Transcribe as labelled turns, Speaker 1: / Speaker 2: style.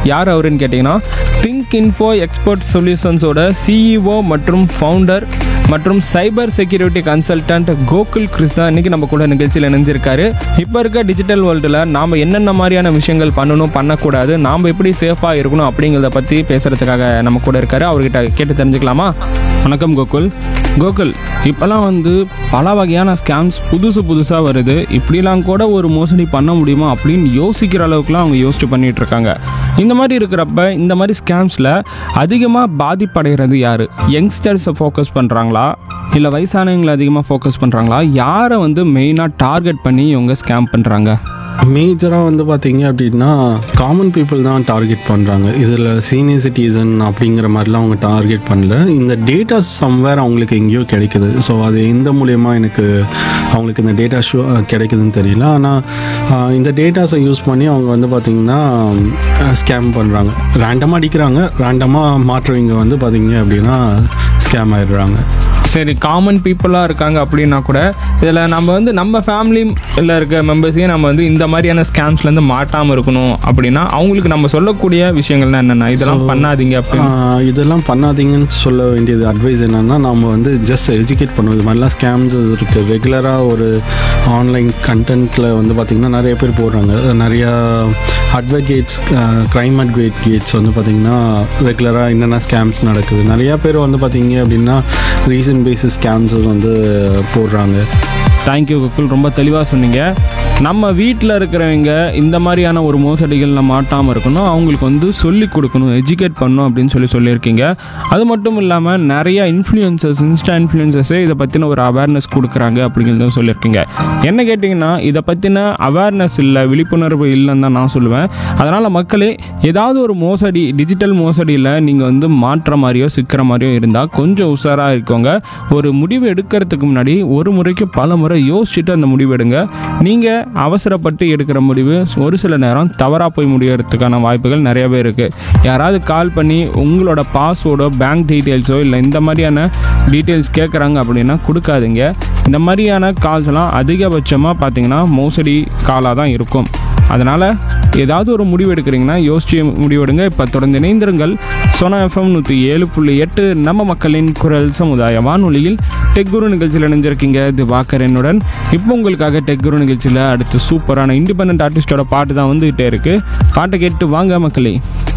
Speaker 1: யார் அவருன்னு கேட்டிங்கன்னா திங்க் இன்ஃபோ எக்ஸ்பர்ட் சொல்யூஷன்ஸோட சிஇஓ மற்றும் ஃபவுண்டர் மற்றும் cyber security consultant Gokul Krishna இன்னைக்கு நம்ம கூட நிகழ்ச்சியில் இணைஞ்சிருக்காரு இப்போ இருக்க டிஜிட்டல் வேர்ல்டில் நாம் என்னென்ன மாதிரியான விஷயங்கள் பண்ணணும் பண்ணக்கூடாது நாம் எப்படி சேஃபாக இருக்கணும் அப்படிங்கிறத பற்றி பேசுகிறதுக்காக நம்ம கூட இருக்காரு அவர்கிட்ட கேட்டு தெரிஞ்சுக்கலாமா வணக்கம் கோகுல் கோகுல் இப்போல்லாம் வந்து பல வகையான ஸ்கேம்ஸ் புதுசு புதுசாக வருது இப்படிலாம் கூட ஒரு மோசடி பண்ண முடியுமா அப்படின்னு யோசிக்கிற அளவுக்குலாம் அவங்க யோசிச்சு பண்ணிட்டு இருக்காங்க இந்த மாதிரி இருக்கிறப்ப இந்த மாதிரி ஸ்கேம்ஸில் அதிகமாக பாதிப்படைகிறது யார் யங்ஸ்டர்ஸை ஃபோக்கஸ் பண்ணுறாங்களா இல்லை வயசானவங்களை அதிகமாக ஃபோக்கஸ் பண்ணுறாங்களா யாரை வந்து மெயினாக டார்கெட் பண்ணி இவங்க ஸ்கேம் பண்ணுறாங்க
Speaker 2: மேஜராக வந்து பார்த்தீங்க அப்படின்னா காமன் பீப்புள் தான் டார்கெட் பண்ணுறாங்க இதில் சீனியர் சிட்டிசன் அப்படிங்கிற மாதிரிலாம் அவங்க டார்கெட் பண்ணல இந்த டேட்டாஸ் சம்வேர் அவங்களுக்கு எங்கேயோ கிடைக்குது ஸோ அது எந்த மூலயமா எனக்கு அவங்களுக்கு இந்த டேட்டா ஷோ கிடைக்குதுன்னு தெரியல ஆனால் இந்த டேட்டாஸை யூஸ் பண்ணி அவங்க வந்து பார்த்திங்கன்னா ஸ்கேம் பண்ணுறாங்க ரேண்டமாக அடிக்கிறாங்க ரேண்டமாக மாற்றுறவங்க வந்து பார்த்தீங்க அப்படின்னா ஸ்கேம் ஆயிடுறாங்க
Speaker 1: சரி காமன் பீப்புளாக இருக்காங்க அப்படின்னா கூட இதில் நம்ம வந்து நம்ம ஃபேமிலியில் இருக்க மெம்பர்ஸையும் நம்ம வந்து இந்த மாதிரியான ஸ்கேம்ஸ்லேருந்து மாட்டாமல் இருக்கணும் அப்படின்னா அவங்களுக்கு நம்ம சொல்லக்கூடிய விஷயங்கள்லாம் என்னென்ன இதெல்லாம் பண்ணாதீங்க அப்படின்னு
Speaker 2: ஆஹ் இதெல்லாம் பண்ணாதீங்கன்னு சொல்ல வேண்டியது அட்வைஸ் என்னன்னா நம்ம வந்து ஜஸ்ட் எஜுகேட் பண்ணுவோம் இது மாதிரிலாம் ஸ்கேம்ஸ் இருக்குது ரெகுலராக ஒரு ஆன்லைன் கண்டென்ட்டில் வந்து பார்த்திங்கன்னா நிறைய பேர் போடுறாங்க நிறையா அட்வொகேட்ஸ் க்ரைம் அட்வொகேட்ஸ் வந்து பார்த்திங்கன்னா ரெகுலராக என்னென்ன ஸ்கேம்ஸ் நடக்குது நிறையா பேர் வந்து பார்த்திங்க அப்படின்னா ரீசன்ட் பேசிஸ் ஸ்கேம்ஸஸ் வந்து போடுறாங்க
Speaker 1: தேங்க்யூ குக்குல் ரொம்ப தெளிவாக சொன்னீங்க நம்ம வீட்டில் இருக்கிறவங்க இந்த மாதிரியான ஒரு மோசடிகளில் மாட்டாமல் இருக்கணும் அவங்களுக்கு வந்து சொல்லி கொடுக்கணும் எஜுகேட் பண்ணணும் அப்படின்னு சொல்லி சொல்லியிருக்கீங்க அது மட்டும் இல்லாமல் நிறைய இன்ஃப்ளூயன்சர்ஸ் இன்ஸ்டா இன்ஃப்ளூயன்சர்ஸே இதை பற்றின ஒரு அவேர்னஸ் கொடுக்குறாங்க அப்படிங்கிறத சொல்லியிருக்கீங்க என்ன கேட்டிங்கன்னா இதை பற்றின அவேர்னஸ் இல்லை விழிப்புணர்வு இல்லைன்னு தான் நான் சொல்லுவேன் அதனால் மக்களே ஏதாவது ஒரு மோசடி டிஜிட்டல் மோசடியில் நீங்கள் வந்து மாற்ற மாதிரியோ சிக்கிற மாதிரியோ இருந்தால் கொஞ்சம் உஷாராக இருக்கோங்க ஒரு முடிவு எடுக்கிறதுக்கு முன்னாடி ஒரு முறைக்கு பல முறை யோசிச்சுட்டு அந்த முடிவு எடுங்க நீங்கள் அவசரப்பட்டு எடுக்கிற முடிவு ஒரு சில நேரம் தவறாக போய் முடியறதுக்கான வாய்ப்புகள் நிறையவே இருக்குது யாராவது கால் பண்ணி உங்களோட பாஸ்வேர்டோ பேங்க் டீட்டெயில்ஸோ இல்லை இந்த மாதிரியான டீட்டெயில்ஸ் கேட்குறாங்க அப்படின்னா கொடுக்காதீங்க இந்த மாதிரியான கால்ஸ்லாம் அதிகபட்சமாக பார்த்தீங்கன்னா மோசடி காலாக தான் இருக்கும் அதனால் ஏதாவது ஒரு முடிவு எடுக்கிறீங்கன்னா யோசிச்சு முடிவெடுங்க இப்போ தொடர்ந்து இணைந்திருங்கள் சோனா எஃப்எம் நூற்றி ஏழு புள்ளி எட்டு நம்ம மக்களின் குரல் சமுதாய வானொலியில் டெக் குரு நிகழ்ச்சியில் இணைஞ்சிருக்கீங்க திவாகர் என்னுடன் இப்போ உங்களுக்காக டெக் குரு நிகழ்ச்சியில் அடுத்து சூப்பரான இண்டிபெண்ட் ஆர்டிஸ்டோட பாட்டு தான் வந்துகிட்டே இருக்குது பாட்டை கேட்டு வாங்க மக்களே